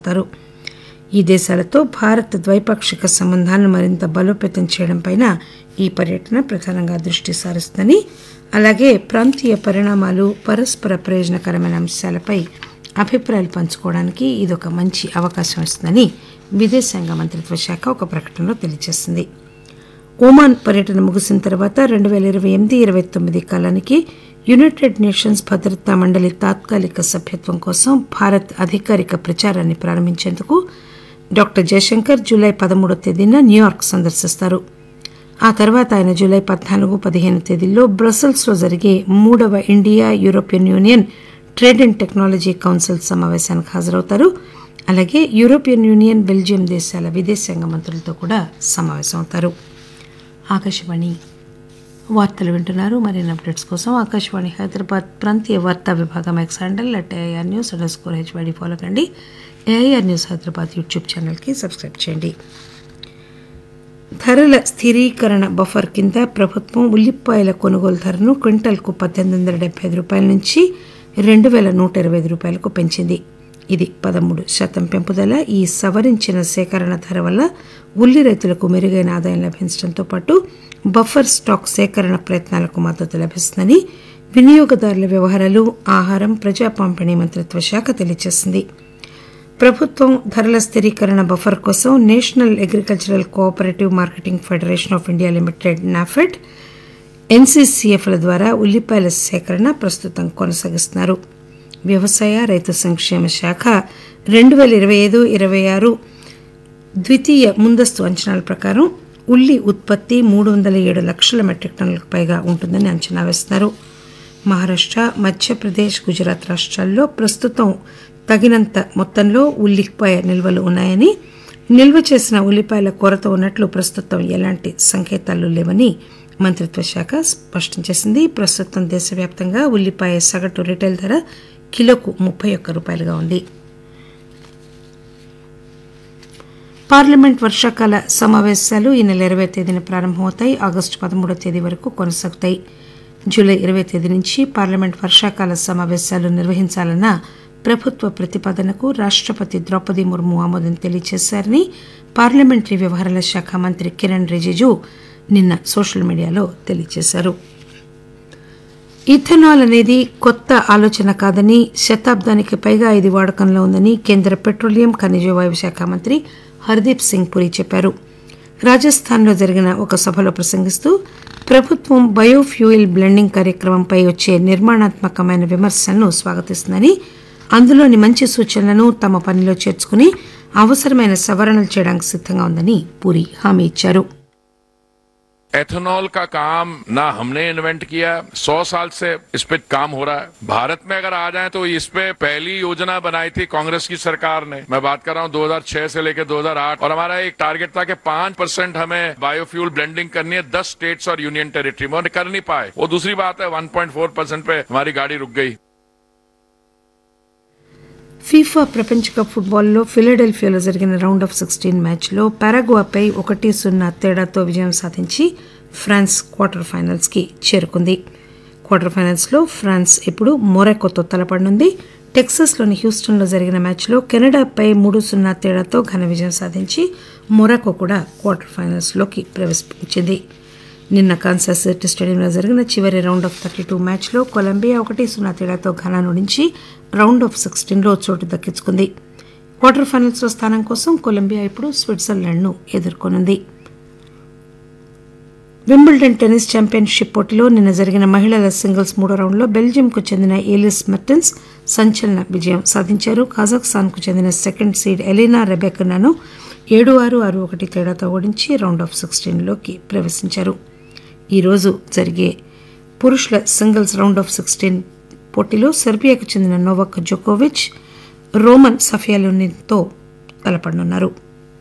హాజరవుతారు ఈ దేశాలతో భారత్ ద్వైపాక్షిక సంబంధాలను మరింత బలోపేతం చేయడంపైన ఈ పర్యటన ప్రధానంగా దృష్టి సారిస్తుందని అలాగే ప్రాంతీయ పరిణామాలు పరస్పర ప్రయోజనకరమైన అంశాలపై అభిప్రాయాలు పంచుకోవడానికి ఇదొక మంచి అవకాశం ఇస్తుందని విదేశాంగ మంత్రిత్వ శాఖ ఒక ప్రకటనలో తెలియజేసింది ఒమాన్ పర్యటన ముగిసిన తర్వాత రెండు వేల ఇరవై ఎనిమిది ఇరవై తొమ్మిది కాలానికి యునైటెడ్ నేషన్స్ భద్రతా మండలి తాత్కాలిక సభ్యత్వం కోసం భారత్ అధికారిక ప్రచారాన్ని ప్రారంభించేందుకు డాక్టర్ జయశంకర్ జూలై పదమూడో తేదీన న్యూయార్క్ సందర్శిస్తారు ఆ తర్వాత ఆయన జూలై పద్నాలుగు పదిహేను తేదీల్లో బ్రసెల్స్లో జరిగే మూడవ India European Union trade and technology council సమావేశానికి హాజరవుతారు అలాగే యూరోపియన్ యూనియన్ బెల్జియం దేశాల విదేశాంగ మంత్రులతో కూడా సమావేశమవుతారు ఆకాశవాణి వార్తలు వింటున్నారు మరిన్ని అప్డేట్స్ కోసం ఆకాశవాణి హైదరాబాద్ ప్రాంతీయ వార్తా విభాగం X handle at AIR news underscore HYD follow కండి ఏఐఆర్ న్యూస్ హైదరాబాద్ యూట్యూబ్ ఛానల్కి సబ్స్క్రైబ్ చేయండి ధరల స్థిరీకరణ బఫర్ కింద ప్రభుత్వం ఉల్లిపాయల కొనుగోలు ధరను క్వింటల్కు పద్దెనిమిది వందల డెబ్బై ఐదు రూపాయల నుంచి రెండు వేల నూట ఇరవై ఐదు రూపాయలకు పెంచింది ఇది పదమూడు శాతం పెంపుదల ఈ సవరించిన సేకరణ ధర వల్ల ఉల్లి రైతులకు మెరుగైన ఆదాయం లభించడంతో పాటు బఫర్ స్టాక్ సేకరణ ప్రయత్నాలకు మద్దతు లభిస్తుందని వినియోగదారుల వ్యవహారాలు ఆహారం ప్రజా పంపిణీ మంత్రిత్వ శాఖ తెలియజేసింది ప్రభుత్వం ధరల స్థిరీకరణ బఫర్ కోసం national agricultural cooperative marketing federation of India limited NAFED ఎన్సీసీఎఫ్ల ద్వారా ఉల్లిపాయల సేకరణ ప్రస్తుతం కొనసాగిస్తున్నారు వ్యవసాయ రైతు సంక్షేమ శాఖ రెండు వేల ఇరవై ఐదు ఇరవై ఆరు ద్వితీయ ముందస్తు అంచనాల ప్రకారం ఉల్లి ఉత్పత్తి మూడు వందల ఏడు లక్షల మెట్రిక్ టన్నులకు పైగా ఉంటుందని అంచనా వేస్తున్నారు మహారాష్ట్ర మధ్యప్రదేశ్ గుజరాత్ రాష్ట్రాల్లో ప్రస్తుతం తగినంత మొత్తంలో ఉల్లిపాయ నిల్వలు ఉన్నాయని నిల్వ చేసిన ఉల్లిపాయల కొరత ఉన్నట్లు ప్రస్తుతం ఎలాంటి సంకేతాలు లేవని మంత్రిత్వ శాఖ స్పష్టం చేసింది ప్రస్తుతం దేశవ్యాప్తంగా ఉల్లిపాయ సగటు రిటైల్ ధర కిలోకు ముప్పై ఒక్క రూపాయలుగా ఉంది పార్లమెంట్ వర్షాకాల సమావేశాలు ఈ నెల ఇరవై తేదీన ప్రారంభమవుతాయి ఆగస్టు పదమూడో తేదీ వరకు కొనసాగుతాయి జూలై ఇరవై తేదీ నుంచి పార్లమెంట్ వర్షాకాల సమావేశాలు నిర్వహించాలన్న ప్రభుత్వ ప్రతిపాదనకు రాష్టపతి ద్రౌపది ముర్ము ఆమోదం తెలియజేశారని పార్లమెంటరీ వ్యవహారాల శాఖ మంత్రి కిరణ్ రిజిజు నిన్న సోషల్ మీడియాలో తెలియజేశారు ఇథనాల్ అనేది కొత్త ఆలోచన కాదని శతాబ్దానికి పైగా ఇది వాడకంలో ఉందని కేంద్ర పెట్రోలియం ఖనిజ వాయు శాఖ మంత్రి హర్దీప్ సింగ్ పురి చెప్పారు రాజస్థాన్లో జరిగిన ఒక సభలో ప్రసంగిస్తూ ప్రభుత్వం బయోఫ్యూయల్ బ్లెండింగ్ కార్యక్రమంపై వచ్చే నిర్మాణాత్మకమైన విమర్శలను స్వాగతిస్తుందని అందులోని మంచి సూచనలను తమ పనిలో చేర్చుకుని అవసరమైన సవరణలు చేయడానికి సిద్ధంగా ఉందని పూరి హామీ ఇచ్చారు एथेनॉल का काम ना हमने इन्वेंट किया सौ साल से इस पे काम हो रहा है भारत में अगर आ जाए तो इस पे पहली योजना बनाई थी कांग्रेस की सरकार ने मैं बात कर रहा हूँ 2006 से लेकर 2008 और हमारा एक टारगेट था कि पांच परसेंट हमें बायोफ्यूल ब्लेंडिंग करनी है दस स्टेट्स और यूनियन टेरिटरी में और कर नहीं पाए वो दूसरी बात है 1.4 परसेंट पे हमारी गाड़ी रुक गई ఫీఫా ప్రపంచ కప్ ఫుట్బాల్లో ఫిలడెల్ఫియాలో జరిగిన రౌండ్ ఆఫ్ సిక్స్టీన్ మ్యాచ్లో పారాగ్వాపై ఒకటి సున్నా తేడాతో విజయం సాధించి ఫ్రాన్స్ క్వార్టర్ ఫైనల్స్కి చేరుకుంది క్వార్టర్ ఫైనల్స్లో ఫ్రాన్స్ ఇప్పుడు మొరాకోతో తలపడనుంది టెక్సాస్లోని హ్యూస్టన్లో జరిగిన మ్యాచ్లో కెనడాపై మూడు సున్నా తేడాతో ఘన విజయం సాధించి మొరాకో కూడా క్వార్టర్ ఫైనల్స్లోకి ప్రవేశించింది నిన్న కాన్సాస్ సిటీ స్టేడియంలో జరిగిన చివరి రౌండ్ ఆఫ్ థర్టీ టూ మ్యాచ్లో కొలంబియా ఒకటి సున్నా తేడాతో ఘనా నుంచి రౌండ్ ఆఫ్ సిక్స్టీన్లో చోటు దక్కించుకుంది క్వార్టర్ ఫైనల్స్లో స్థానం కోసం కొలంబియా ఇప్పుడు స్విట్జర్లాండ్ను ఎదుర్కొనుంది వింబుల్డన్ టెన్నిస్ ఛాంపియన్షిప్ పోటీలో నిన్న జరిగిన మహిళల సింగిల్స్ మూడో రౌండ్లో బెల్జియంకు చెందిన ఏలిస్ మెర్టెన్స్ సంచలన విజయం సాధించారు కజాఖ్స్తాన్కు చెందిన సెకండ్ సీడ్ ఎలీనా రెబెకనాను ఏడు ఆరు ఆరు ఒకటి తేడాతో ఓడించి రౌండ్ ఆఫ్ సిక్స్టీన్లోకి ప్రవేశించారు ఈరోజు జరిగే పురుషుల సింగిల్స్ రౌండ్ ఆఫ్ సిక్స్టీన్ పోటీలో సెర్బియాకు చెందిన నోవాక్ జోకోవిచ్ రోమన్ సఫియాలోనితో తలపడనున్నారు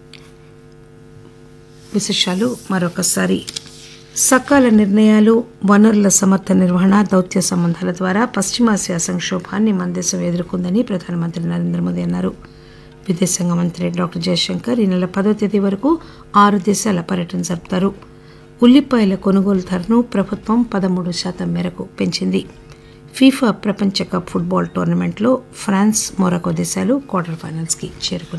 విశేషాలు మరొకసారి సకాల నిర్ణయాలు వనరుల సమర్థ నిర్వహణ దౌత్య సంబంధాల ద్వారా పశ్చిమాసియా సంక్షోభాన్ని మన దేశం ఎదుర్కొందని ప్రధానమంత్రి నరేంద్ర మోదీ అన్నారు విదేశాంగ మంత్రి డాక్టర్ జయశంకర్ ఈ నెల పదో తేదీ వరకు ఆరు దేశాల పర్యటన జరుపుతారు ఉల్లిపాయల కొనుగోలు ధరను ప్రభుత్వం పదమూడు శాతం మేరకు పెంచింది ఫీఫా ప్రపంచ కప్ ఫుట్బాల్ టోర్నమెంట్లో ఫ్రాన్స్ మొరాకో దేశాలు క్వార్టర్ ఫైనల్స్కి చేరుకున్నాయి